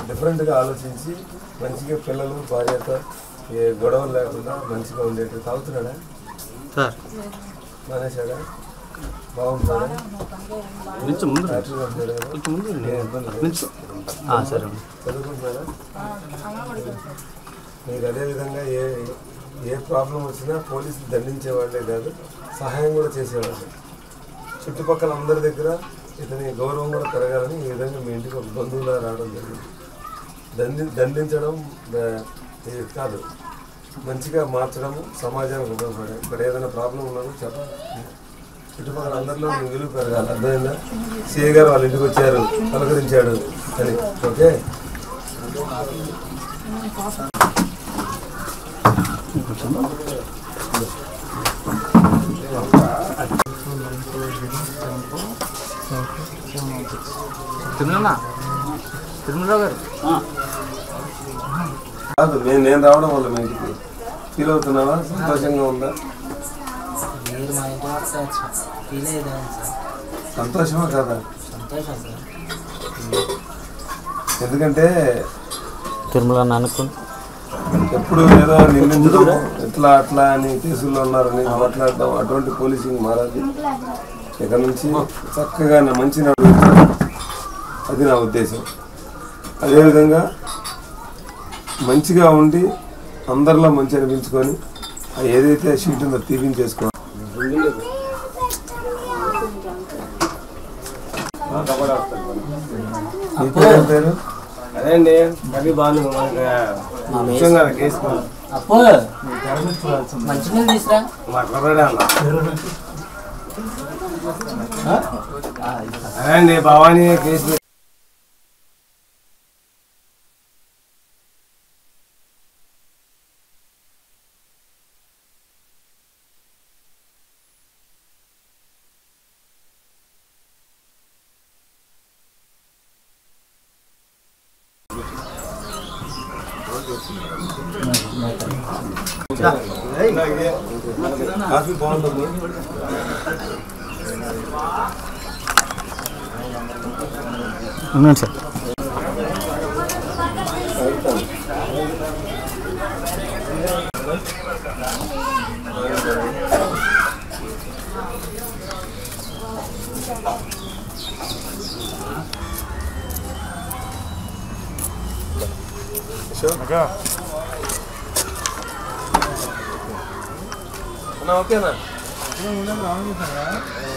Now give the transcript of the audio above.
డిఫరెంట్గా ఆలోచించి మంచిగా పిల్లలు భార్యతో ఏ గొడవలు లేకుండా మంచిగా ఉండేట్టు తాగుతున్నాడా సార్ మానేశాడా బాగుంటాడా కొంచెం ముందు రండి. యాక్టివ్గా ఉంటాడా కదా? కొంచెం ముందు రండి. ఏ ఇబ్బంది లేదు. కొంచెం ఆ, సరే అండి. చదువుకుంటున్నాడా మీకు అదేవిధంగా ఏ ఏ ప్రాబ్లం వచ్చినా పోలీసులు దండించేవాళ్ళే కాదు సహాయం కూడా చేసేవాళ్ళు చుట్టుపక్కల అందరి దగ్గర ఇతని గౌరవం కూడా పెరగాలని ఈ విధంగా మీ ఇంటికి ఒక బంధువులా రావడం జరిగింది దండి దండించడం ద- ఇది కాదు మంచిగా మార్చడము సమాజానికి ఉపయోగపడే ఇక్కడ ఏదైనా ప్రాబ్లం ఉన్నదో చెప్పాలి చుట్టుపక్కల అందరిలో మీ విలువ పెరగాలి అర్థమైందా సిఐ గారు వాళ్ళ ఇంటికి వచ్చారు పలకరించాడు అని ఓకే తిరుమల తిరుమలరావు గారు కాదు నేను నేను రావడం వల్ల మీ ఇంటికి ఫీల్ అవుతున్నావా సంతోషంగా ఉందా మీరు మా ఇంటి వరకు సార్ ఫీల్ అయ్యేదాన్ని సార్ సంతోషమా కాదా సంతోషం సార్ ఎందుకంటే తిరుమల అనుకుని ఎప్పుడు ఏదో నిందించడం ఇట్లా అట్లా అని కేసుల్లో ఉన్నారని మాట్లాడడం అటువంటి పోలీసింగ్ మారాలి ఇక నుంచి చక్కగా నా మంచి నడుపుతాను అది నా ఉద్దేశం అదేవిధంగా మంచిగా ఉండి అందరిలో మంచి అనిపించుకొని ఆ ఏదైతే షీట్ ఉందో తీపించేసుకో నీ పేరు ఏం పేరు అదేండి రవి బాను మనకి ముఖ్యంగా కేసు అప్పు మంచినీళ్ళు తీసురా మా కుర్రాడే అన్న అదేండి భవానీ కేసు కాఫీ బాగుంటుంది ఉన్నాను సార్ అన్నా ఓకేనా